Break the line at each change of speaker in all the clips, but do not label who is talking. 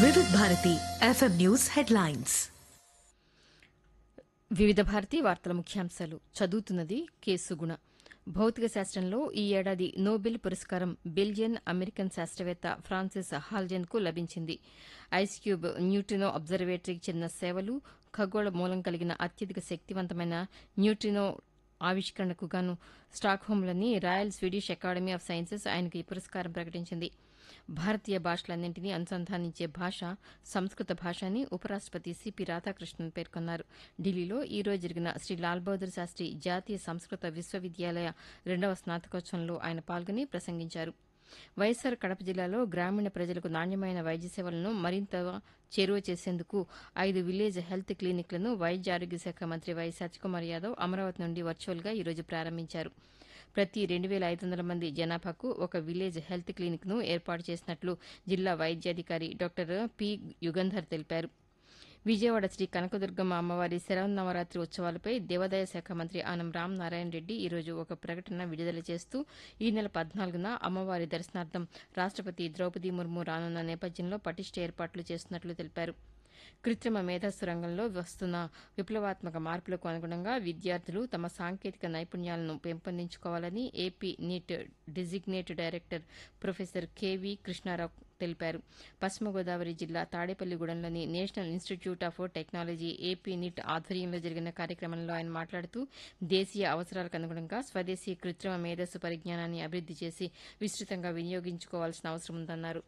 వివిధ Bharati FM news headlines
వివిధ భారతి వార్తల ముఖ్యాంశాలు చదువుతున్నది కె సుగుణ భౌతిక శాస్త్రంలో ఈ ఏడాది నోబెల్ పురస్కారం బెల్జియన్ అమెరికన్ శాస్త్రవేత్త ఫ్రాన్సిస్ హాల్జెన్ కు లభించింది ఐస్ క్యూబ్ న్యూట్రినో అబ్జర్వేటరీకి చెందిన సేవలు ఖగోళ మూలం కలిగిన అత్యధిక శక్తివంతమైన న్యూట్రినో ఆవిష్కరణకు గాను స్టాక్హోమ్లోని royal Swedish academy of sciences ఆయనకు ఈ పురస్కారం ప్రకటించింది భారతీయ భాషలన్నింటినీ అనుసంధానించే భాష సంస్కృత భాష అని ఉపరాష్టపతి సిపి రాధాకృష్ణన్ పేర్కొన్నారు ఢిల్లీలో ఈ రోజు జరిగిన శ్రీ లాల్ బహదూర్ శాస్త్రి జాతీయ సంస్కృత విశ్వవిద్యాలయ రెండవ స్నాతకోత్సవంలో ఆయన పాల్గొని ప్రసంగించారు వైఎస్సార్ కడప జిల్లాలో గ్రామీణ ప్రజలకు నాణ్యమైన వైద్య సేవలను మరింత చేరువ చేసేందుకు ఐదు విలేజ్ హెల్త్ క్లినిక్లను వైద్య ఆరోగ్య శాఖ మంత్రి వై సత్యకుమార్ యాదవ్ అమరావతి నుండి వర్చువల్గా ఈరోజు ప్రారంభించారు ప్రతి రెండు వేల ఐదు వందల మంది జనాభాకు ఒక విలేజ్ హెల్త్ క్లినిక్ ను ఏర్పాటు చేసినట్లు జిల్లా వైద్యాధికారి డాక్టర్ పి యుగంధర్ తెలిపారు విజయవాడ శ్రీ కనకదుర్గమ్మ అమ్మవారి శరవనవరాత్రి ఉత్సవాలపై దేవాదాయ శాఖ మంత్రి ఆనం రామ్ నారాయణ రెడ్డి ఈరోజు ఒక ప్రకటన విడుదల చేస్తూ ఈ నెల పద్నాలుగున అమ్మవారి దర్శనార్థం రాష్టపతి ద్రౌపది ముర్ము రానున్న నేపథ్యంలో పటిష్ట ఏర్పాట్లు చేస్తున్నట్లు తెలిపారు కృత్రిమ మేధస్సు రంగంలో వస్తున్న విప్లవాత్మక మార్పులకు అనుగుణంగా విద్యార్థులు తమ సాంకేతిక నైపుణ్యాలను పెంపొందించుకోవాలని AP NIT designate director professor KV Krishna Rao తెలిపారు పశ్చిమ గోదావరి జిల్లా తాడేపల్లిగూడెంలోని national institute of technology AP NIT ఆధ్వర్యంలో జరిగిన కార్యక్రమంలో ఆయన మాట్లాడుతూ దేశీయ అవసరాలకు అనుగుణంగా స్వదేశీ కృత్రిమ మేధస్సు పరిజ్ఞానాన్ని అభివృద్ది చేసి విస్తృతంగా వినియోగించుకోవాల్సిన అవసరం ఉందన్నారు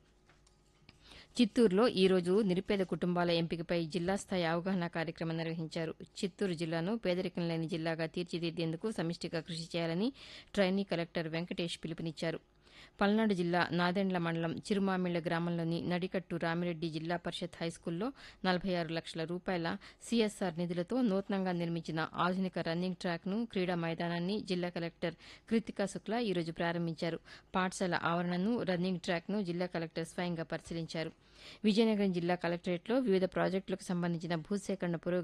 చిత్తూరులో ఈ రోజు నిరుపేద కుటుంబాల ఎంపికపై జిల్లా స్థాయి అవగాహన కార్యక్రమం నిర్వహించారు చిత్తూరు జిల్లాను పేదరికం లేని జిల్లాగా తీర్చిదిద్దేందుకు సమిష్టిగా కృషి చేయాలని ట్రైనీ కలెక్టర్ వెంకటేష్ పిలుపునిచ్చారు పల్నాడు జిల్లా నాదెండ్ల మండలం చిరుమామిళ్ల గ్రామంలోని నడికట్టు రామిరెడ్డి జిల్లా పరిషత్ హైస్కూల్లో నలభై ఆరు లక్షల రూపాయల సీఎస్ఆర్ నిధులతో నూతనంగా నిర్మించిన ఆధునిక రన్నింగ్ ట్రాక్ను క్రీడా మైదానాన్ని జిల్లా కలెక్టర్ కృతికా శుక్లా ఈరోజు ప్రారంభించారు పాఠశాల ఆవరణను రన్నింగ్ ట్రాక్ను జిల్లా కలెక్టర్ స్వయంగా పరిశీలించారు విజయనగరం జిల్లా కలెక్టరేట్లో వివిధ ప్రాజెక్టులకు సంబంధించిన భూసేకరణ పురోగతి